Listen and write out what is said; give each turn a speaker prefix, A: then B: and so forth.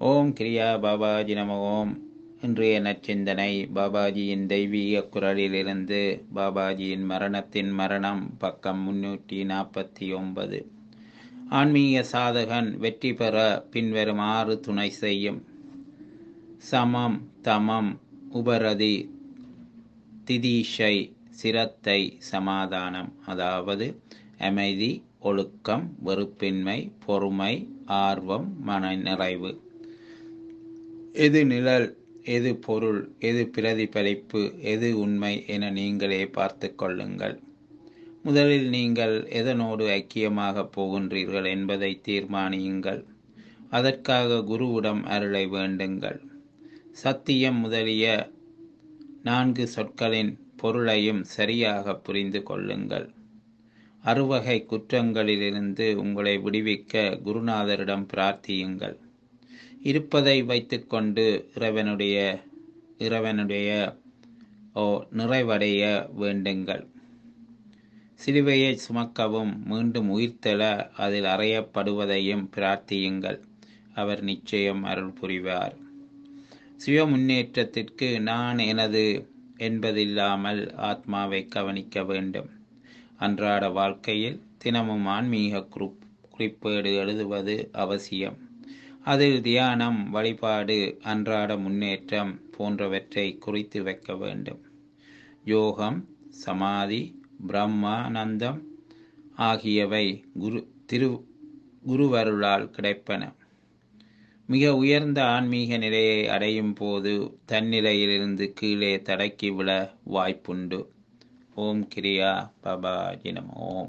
A: ஓம் கிரியா பாபாஜி நம ஓம் இன்றைய நச்சிந்தனை பாபாஜியின் தெய்வீக குரலிலிருந்து பாபாஜியின் மரணத்தின் மரணம் பக்கம் முன்னூற்றி நாற்பத்தி ஒன்பது ஆன்மீக சாதகன் வெற்றி பெற பின்வரும் ஆறு துணை செய்யும் சமம் தமம் உபரதி திதீஷை சிரத்தை சமாதானம் அதாவது அமைதி ஒழுக்கம் வெறுப்பின்மை பொறுமை ஆர்வம் மன நிறைவு எது நிழல் எது பொருள் எது பிரதிபலிப்பு எது உண்மை என நீங்களே பார்த்து கொள்ளுங்கள் முதலில் நீங்கள் எதனோடு ஐக்கியமாக போகின்றீர்கள் என்பதை தீர்மானியுங்கள் அதற்காக குருவிடம் அருளை வேண்டுங்கள் சத்தியம் முதலிய நான்கு சொற்களின் பொருளையும் சரியாக புரிந்து கொள்ளுங்கள் அறுவகை குற்றங்களிலிருந்து உங்களை விடுவிக்க குருநாதரிடம் பிரார்த்தியுங்கள் இருப்பதை வைத்துக்கொண்டு இறைவனுடைய இறைவனுடைய ஓ நிறைவடைய வேண்டுங்கள் சிலுவையை சுமக்கவும் மீண்டும் உயிர்த்தெழ அதில் அறையப்படுவதையும் பிரார்த்தியுங்கள் அவர் நிச்சயம் அருள் புரிவார் சுய முன்னேற்றத்திற்கு நான் எனது என்பதில்லாமல் ஆத்மாவை கவனிக்க வேண்டும் அன்றாட வாழ்க்கையில் தினமும் ஆன்மீக குரூப் குறிப்பேடு எழுதுவது அவசியம் அதில் தியானம் வழிபாடு அன்றாட முன்னேற்றம் போன்றவற்றை குறித்து வைக்க வேண்டும் யோகம் சமாதி பிரம்மானந்தம் ஆகியவை குரு திரு குருவருளால் கிடைப்பன மிக உயர்ந்த ஆன்மீக நிலையை அடையும் போது தன்னிலையிலிருந்து கீழே தடக்கி விழ வாய்ப்புண்டு ஓம் கிரியா பபாஜி நம ஓம்